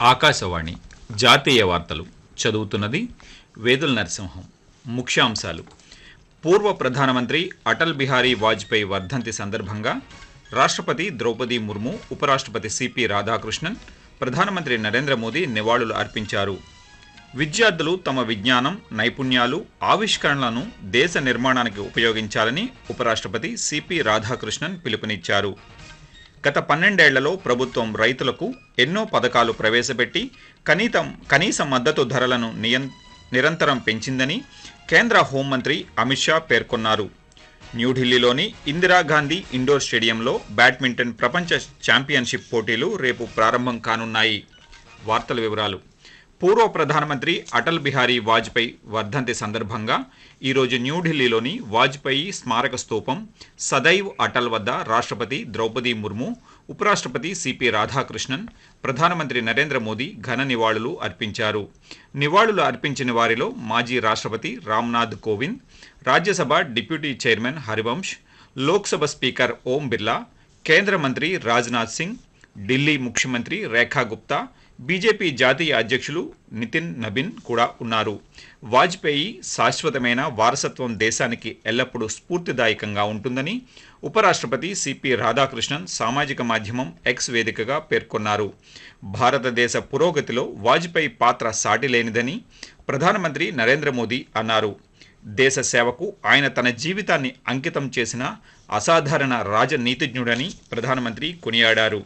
ఆకాశవాణి జాతీయ వార్తలు చదువుతున్నది వేదుల నరసింహం ముఖ్యాంశాలు పూర్వ ప్రధానమంత్రి అటల్ బిహారీ వాజ్పేయి వర్ధంతి సందర్భంగా రాష్ట్రపతి ద్రౌపది ముర్ము ఉపరాష్ట్రపతి సిపి రాధాకృష్ణన్ ప్రధానమంత్రి నరేంద్ర మోదీ నివాళులు అర్పించారు విద్యార్థులు తమ విజ్ఞానం నైపుణ్యాలు ఆవిష్కరణలను దేశ నిర్మాణానికి ఉపయోగించాలని ఉపరాష్ట్రపతి సిపి రాధాకృష్ణన్ పిలుపునిచ్చారు గత పన్నెండేళ్లలో ప్రభుత్వం రైతులకు ఎన్నో పథకాలు ప్రవేశపెట్టి కనీతం కనీస మద్దతు ధరలను నియం నిరంతరం పెంచిందని కేంద్ర హోంమంత్రి అమిత్ షా పేర్కొన్నారు న్యూఢిల్లీలోని ఇందిరాగాంధీ ఇండోర్ స్టేడియంలో బ్యాడ్మింటన్ ప్రపంచ ఛాంపియన్షిప్ పోటీలు రేపు ప్రారంభం కానున్నాయి వార్తల వివరాలు పూర్వ ప్రధానమంత్రి అటల్ బిహారీ వాజ్పేయి వర్ధంతి సందర్భంగా ఈరోజు న్యూఢిల్లీలోని వాజ్పేయి స్మారక స్తూపం సదైవ్ అటల్ వద్ద రాష్ట్రపతి ద్రౌపది ముర్ము ఉపరాష్ట్రపతి సిపి రాధాకృష్ణన్ ప్రధానమంత్రి నరేంద్ర మోదీ ఘన నివాళులు అర్పించారు నివాళులు అర్పించిన వారిలో మాజీ రాష్ట్రపతి Ramnath Kovind Rajya Sabha deputy chairman Harivansh Lok Sabha speaker Om Birla కేంద్ర మంత్రి రాజ్నాథ్ సింగ్ ఢిల్లీ ముఖ్యమంత్రి రేఖా గుప్తా బీజేపీ జాతీయ అధ్యక్షులు నితిన్ నబిన్ కూడా ఉన్నారు వాజ్పేయి శాశ్వతమైన వారసత్వం దేశానికి ఎల్లప్పుడూ స్ఫూర్తిదాయకంగా ఉంటుందని ఉపరాష్ట్రపతి సిపి రాధాకృష్ణన్ సామాజిక మాధ్యమం ఎక్స్ వేదికగా పేర్కొన్నారు భారతదేశ పురోగతిలో వాజ్పేయి పాత్ర సాటిలేనిదని ప్రధానమంత్రి నరేంద్ర మోదీ అన్నారు దేశ సేవకు ఆయన తన జీవితాన్ని అంకితం చేసిన అసాధారణ రాజనీతిజ్ఞుడని ప్రధానమంత్రి కొనియాడారు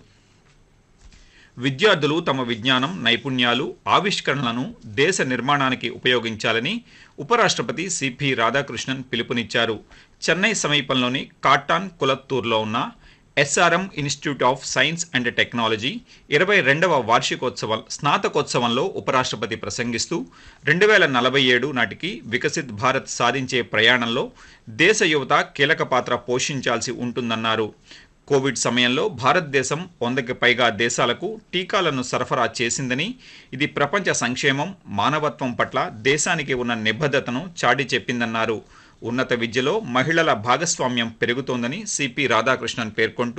విద్యార్థులు తమ విజ్ఞానం నైపుణ్యాలు ఆవిష్కరణలను దేశ నిర్మాణానికి ఉపయోగించాలని ఉపరాష్ట్రపతి సిపి రాధాకృష్ణన్ పిలుపునిచ్చారు చెన్నై సమీపంలోని కాటాన్ కులత్తూర్లో ఉన్న SRM institute of science and technology ఇరవై రెండవ వార్షికోత్సవం స్నాతకోత్సవంలో ఉపరాష్ట్రపతి ప్రసంగిస్తూ రెండు వేల నలభై ఏడు నాటికి వికసిత్ భారత్ సాధించే ప్రయాణంలో దేశ యువత కీలక పాత్ర పోషించాల్సి ఉంటుందన్నారు కోవిడ్ సమయంలో భారతదేశం వందకి పైగా దేశాలకు టీకాలను సరఫరా చేసిందని ఇది ప్రపంచ సంక్షేమం మానవత్వం పట్ల దేశానికి ఉన్న నిబద్ధతను చాటి చెప్పిందన్నారు ఉన్నత విద్యలో మహిళల భాగస్వామ్యం పెరుగుతోందని సిపి రాధాకృష్ణన్ పేర్కొంటూ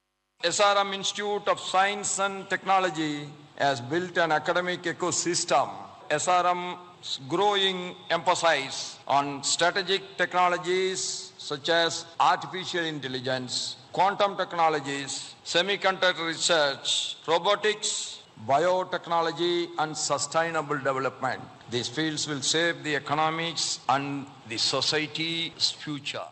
SRM Institute of Science and Technology has built an academic ecosystem. SRM's growing emphasis on strategic technologies such as artificial intelligence, quantum technologies, semiconductor research, robotics, biotechnology, and sustainable development. These fields will shape the economics and the society's future.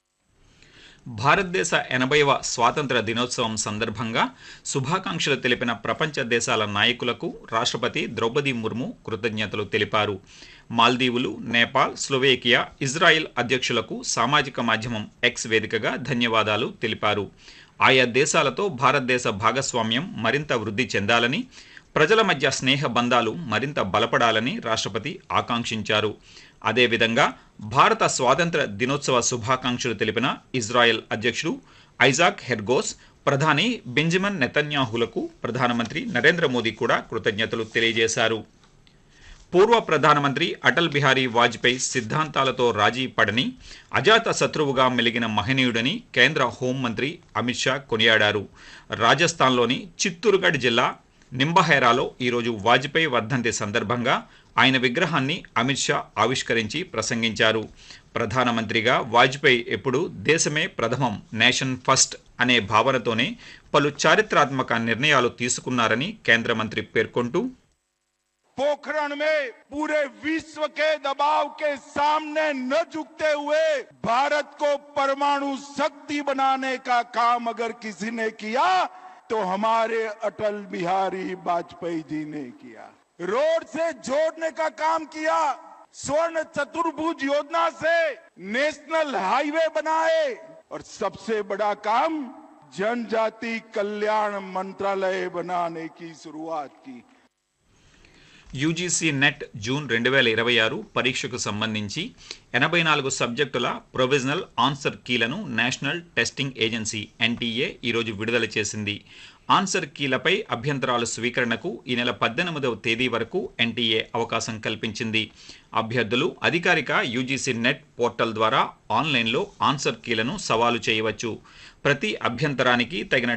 భారతదేశ ఎనభైవ స్వాతంత్ర దినోత్సవం సందర్భంగా శుభాకాంక్షలు తెలిపిన ప్రపంచ దేశాల నాయకులకు రాష్ట్రపతి ద్రౌపది ముర్ము కృతజ్ఞతలు తెలిపారు మాల్దీవులు నేపాల్ స్లోవేకియా ఇజ్రాయిల్ అధ్యక్షులకు సామాజిక మాధ్యమం ఎక్స్ వేదికగా ధన్యవాదాలు తెలిపారు ఆయా దేశాలతో భారతదేశ భాగస్వామ్యం మరింత వృద్ధి చెందాలని ప్రజల మధ్య స్నేహ బంధాలు మరింత బలపడాలని రాష్ట్రపతి ఆకాంక్షించారు అదేవిధంగా భారత స్వాతంత్ర దినోత్సవ శుభాకాంక్షలు తెలిపిన ఇజ్రాయెల్ అధ్యక్షుడు ఐజాక్ హెర్గోస్ ప్రధాని బెంజమిన్ నెతన్యాహులకు ప్రధానమంత్రి నరేంద్ర మోదీ కూడా కృతజ్ఞతలు తెలియజేశారు పూర్వ ప్రధానమంత్రి అటల్ బిహారీ వాజ్పేయి సిద్ధాంతాలతో రాజీ పడని అజాత శత్రువుగా మెలిగిన మహనీయుడని కేంద్ర హోంమంత్రి అమిత్ షా కొనియాడారు రాజస్థాన్లోని చిత్తూరుగఢ్ జిల్లా నింబహైరాలో ఈరోజు వాజ్పేయి వర్ధంతి సందర్భంగా ఆయన విగ్రహాన్ని అమిత్ షా ఆవిష్కరించి ప్రసంగించారు ప్రధానమంత్రిగా వాజ్పేయి ఎప్పుడు దేశమే ప్రథమం నేషన్ ఫస్ట్ అనే భావనతోనే పలు చారిత్రాత్మక నిర్ణయాలు తీసుకున్నారని కేంద్ర మంత్రి పేర్కొంటూ पोखरण में पूरे विश्व के दबाव के सामने न झुकते हुए भारत को परमाणु शक्ति बनाने का काम अगर किसी ने किया तो हमारे अटल बिहारी वाजपेयी जी ने किया रोड से जोड़ने का काम किया स्वर्ण चतुर्भुज योजना से नेशनल हाईवे बनाए और सबसे बड़ा काम जनजाति कल्याण मंत्रालय बनाने की शुरुआत की యూజీసీ నెట్ జూన్ రెండు వేల ఇరవై ఆరు పరీక్షకు సంబంధించి ఎనభై నాలుగు సబ్జెక్టుల ప్రొవిజనల్ ఆన్సర్ కీలను నేషనల్ టెస్టింగ్ ఏజెన్సీ ఎన్టీఏ ఈరోజు విడుదల చేసింది ఆన్సర్ కీలపై అభ్యంతరాల స్వీకరణకు ఈ నెల పద్దెనిమిదవ తేదీ వరకు ఎన్టీఏ అవకాశం కల్పించింది అభ్యర్థులు అధికారిక యూజీసీ నెట్ పోర్టల్ ద్వారా ఆన్లైన్లో ఆన్సర్ కీలను సవాలు చేయవచ్చు ప్రతి అభ్యంతరానికి తగిన